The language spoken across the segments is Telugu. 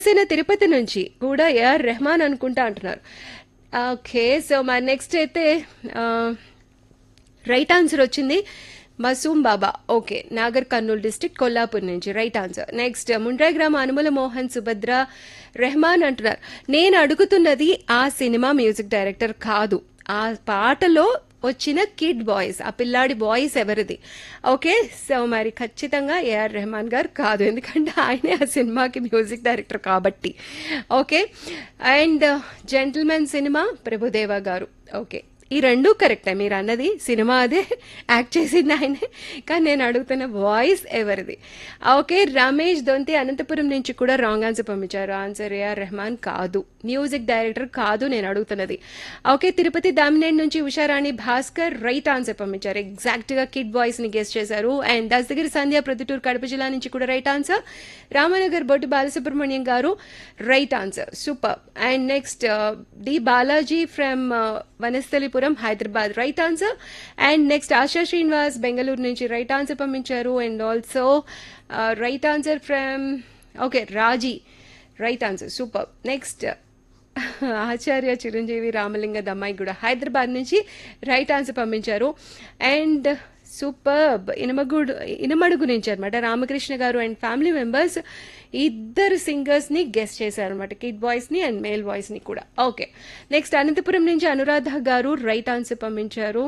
జనసేన తిరుపతి నుంచి కూడా ఏఆర్ రెహమాన్ అనుకుంటా అంటున్నారు ఓకే సో మరి నెక్స్ట్ అయితే రైట్ ఆన్సర్ వచ్చింది Masoom Baba okay Nagarkurnool district Kollapur నుంచి రైట్ ఆన్సర్ నెక్స్ట్ ముండ్రాయి గ్రామ అనుమల మోహన్ సుభద్ర రెహమాన్ అంటున్నారు నేను అడుగుతున్నది ఆ సినిమా మ్యూజిక్ డైరెక్టర్ కాదు ఆ పాటలో వచ్చిన కిడ్ బాయ్స్ ఆ పిల్లాడి బాయ్స్ ఎవరిది ఓకే సో మరి ఖచ్చితంగా ఏఆర్ రెహమాన్ గారు కాదు ఎందుకంటే ఆయనే ఆ సినిమాకి మ్యూజిక్ డైరెక్టర్ కాబట్టి ఓకే అండ్ జెంటిల్మెన్ సినిమా ప్రభుదేవా గారు ఓకే ఈ రెండు కరెక్టే మీరు అన్నది సినిమా అదే యాక్ట్ చేసింది ఆయనే కానీ నేను అడుగుతున్న వాయిస్ ఎవరిది ఓకే రమేష్ దొంతి అనంతపురం నుంచి కూడా రాంగ్ ఆన్సర్ పంపించారు ఆన్సర్ ఏఆర్ రెహమాన్ కాదు మ్యూజిక్ డైరెక్టర్ కాదు నేను అడుగుతున్నది ఓకే తిరుపతి దామినేట్ నుంచి ఉషారాణి భాస్కర్ రైట్ ఆన్సర్ పంపించారు ఎగ్జాక్ట్ గా కిడ్ వాయిస్ ని గెస్ట్ చేశారు అండ్ దస్తగిరి సంధ్య ప్రొద్దుటూరు కడప జిల్లా నుంచి కూడా రైట్ ఆన్సర్ రామనగర్ బొట్టు బాలసుబ్రహ్మణ్యం గారు right answer super and next D Balaji from Vanasthalipuram Hyderabad right answer and next Asha Srinivas Bengaluru నుంచి రైట్ ఆన్సర్ పంపించారు and also right answer from okay Raji right answer super next Acharya Chiranjeevi Ramalinga దమ్మాయి కూడా హైదరాబాద్ నుంచి రైట్ ఆన్సర్ పంపించారు అండ్ సూపర్బ్ ఇనమగుడు ఇనమడుగు నుంచి అనమాట రామకృష్ణ గారు అండ్ ఫ్యామిలీ మెంబర్స్ ఇద్దరు సింగర్స్ని గెస్ట్ చేశారనమాట కిడ్ వాయిస్ని అండ్ మేల్ వాయిస్ని కూడా ఓకే నెక్స్ట్ అనంతపురం నుంచి అనురాధ గారు రైట్ ఆన్సర్ పంపించారు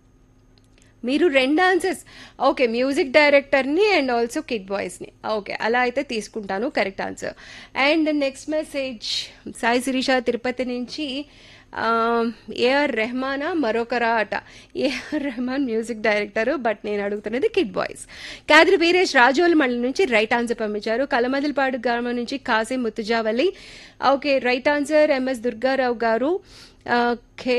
మీరు రెండు ఆన్సర్స్ ఓకే మ్యూజిక్ డైరెక్టర్ని అండ్ ఆల్సో కిడ్ వాయిస్ని ఓకే అలా అయితే తీసుకుంటాను correct answer and next message Sai Sirisha Tirupati నుంచి ఏఆర్ రెహమానా మరొకరా అట A R Rahman music director but నేను అడుగుతున్నది కిడ్ బాయ్స్ కాదిరి వీరేష్ రాజోల్ మండలి నుంచి రైట్ ఆన్సర్ పంపించారు కలమదిలపాడు గ్రామం నుంచి Kasim Muthujavalli okay right answer M S Durgarao గారు ఓకే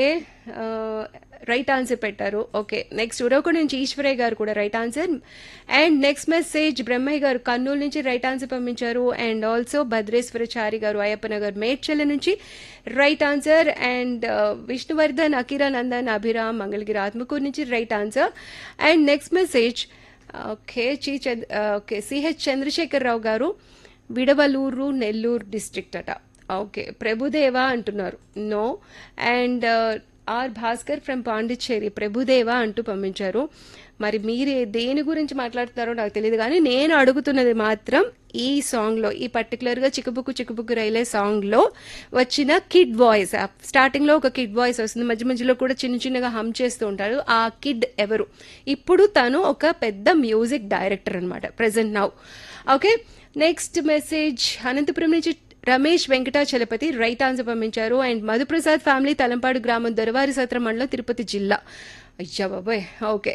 రైట్ ఆన్సర్ పెట్టారు ఓకే నెక్స్ట్ ఉరవకొండ నుంచి ఈశ్వరయ్య గారు కూడా right answer and next message Brahmaiah గారు కర్నూలు నుంచి రైట్ ఆన్సర్ పంపించారు అండ్ ఆల్సో భద్రేశ్వరచారి గారు అయ్యప్పనగర్ మేడ్చల్ల నుంచి right answer and Vishnuvardhan Akira Nandan Abhiram Mangalagiri Atmakur నుంచి right answer and next message okay చీ ఓకే సిహెచ్ చంద్రశేఖర్ రావు గారు విడవలూరు నెల్లూరు డిస్ట్రిక్ట్ అట ఓకే ప్రభుదేవ అంటున్నారు no and R Bhaskar from Pondicherry Prabhudeva అంటూ పంపించారు మరి మీరు దేని గురించి మాట్లాడుతున్నారో నాకు తెలియదు కానీ నేను అడుగుతున్నది మాత్రం ఈ సాంగ్లో ఈ పర్టికులర్గా చిక్కుబుక్కు చిక్కుబుక్కు రైలే సాంగ్లో వచ్చిన కిడ్ వాయిస్ స్టార్టింగ్లో ఒక కిడ్ వాయిస్ వస్తుంది మధ్య మధ్యలో కూడా చిన్న చిన్నగా హమ్ చేస్తూ ఉంటారు ఆ కిడ్ ఎవరు ఇప్పుడు తను ఒక పెద్ద మ్యూజిక్ డైరెక్టర్ అనమాట present now okay next message Anantapur నుంచి రమేష్ వెంకటాచలపతి రైట్ ఆన్సర్ పంపించారు అండ్ మధుప్రసాద్ ఫ్యామిలీ తలంపాడు గ్రామం దొరవారి సత్ర మండలం తిరుపతి జిల్లా అయ్యా బాబాయ్ ఓకే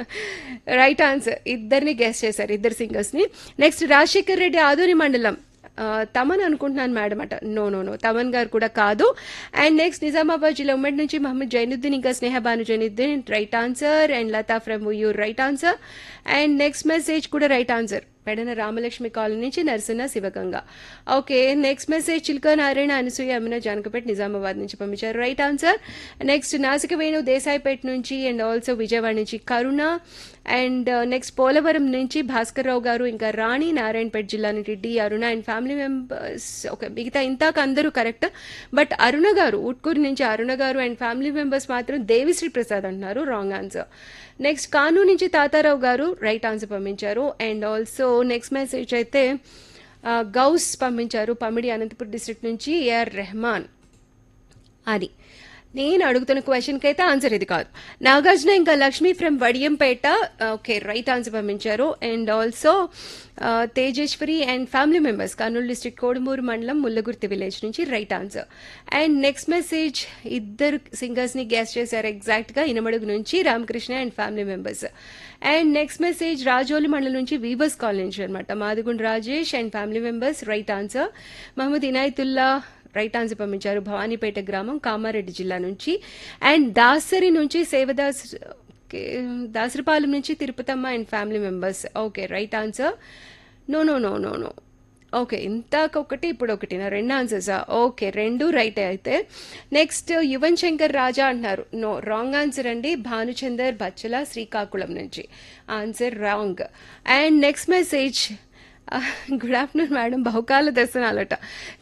రైట్ ఆన్సర్ ఇద్దరిని గెస్ట్ చేశారు ఇద్దరు సింగర్స్ని నెక్స్ట్ రాజశేఖర్ రెడ్డి ఆదూరి మండలం తమన్ అనుకుంటున్నాను మేడం అట నో నో నో తమన్ గారు కూడా కాదు అండ్ నెక్స్ట్ నిజామాబాద్ జిల్లా ఉమ్మడి నుంచి మహమ్మద్ జైనుద్దీన్ ఇంకా Snehabanu Zainuddin right answer and Latha from your right answer and next message కూడా right answer Pedana Ramalakshmi colony నుంచి Narasimha Sivaganga okay next message Chilka Narayana Anasuya Amina Janakpet Nizamabad నుంచి పంపించారు రైట్ ఆన్సర్ నెక్స్ట్ నాసిక వేణు దేశాయిపేట నుంచి అండ్ ఆల్సో విజయవాడ నుంచి కరుణ అండ్ నెక్స్ట్ పోలవరం నుంచి భాస్కర్ రావు గారు ఇంకా రాణి నారాయణపేట జిల్లా నుంచి D Aruna and family members okay మిగతా ఇంతాక అందరూ కరెక్ట్ బట్ అరుణ గారు ఉట్కూరు నుంచి అరుణ గారు అండ్ ఫ్యామిలీ మెంబర్స్ మాత్రం దేవిశ్రీ ప్రసాద్ అంటున్నారు రాంగ్ ఆన్సర్ నెక్స్ట్ కాను నుంచి తాతారావు గారు రైట్ ఆన్సర్ పంపించారు అండ్ ఆల్సో నెక్స్ట్ మెసేజ్ అయితే గౌస్ పంపించారు పమిడి అనంతపురం డిస్ట్రిక్ట్ నుంచి ఏఆర్ రెహమాన్ అది నేను అడుగుతున్న క్వశ్చన్కి అయితే ఆన్సర్ ఇది కాదు నాగార్జున ఇంకా Lakshmi from Vadiyampeta okay right answer పంపించారు and also Tejeswari and family members Kurnool district Kodumur మండలం ముల్లగుర్తి విలేజ్ నుంచి right answer and next message ఇద్దరు సింగర్స్ని గెస్ట్ చేశారు ఎగ్జాక్ట్గా ఇనమడుగు నుంచి Ramakrishna and family members and next message Rajoli మండలం నుంచి వీవర్స్ కాలనీ నుంచి అనమాట మాదిగుండ్ Rajesh and family members right answer Mohammed Inayatullah right answer పంపించారు భవానీపేట గ్రామం కామారెడ్డి జిల్లా నుంచి అండ్ దాసరి నుంచి సేవదాస్ దాసరిపాలెం నుంచి Tirupatamma and family members okay right answer no no no no no okay ఇంతకు ఒకటి ఇప్పుడు ఒకటి నా రెండు ఆన్సర్సా ఓకే రెండు రైట్ అయితే నెక్స్ట్ యువన్ శంకర్ రాజా అంటున్నారు నో రాంగ్ ఆన్సర్ అండి భానుచందర్ బచ్చల శ్రీకాకుళం నుంచి answer wrong and next message good afternoon madam బహుకాల దర్శనాలట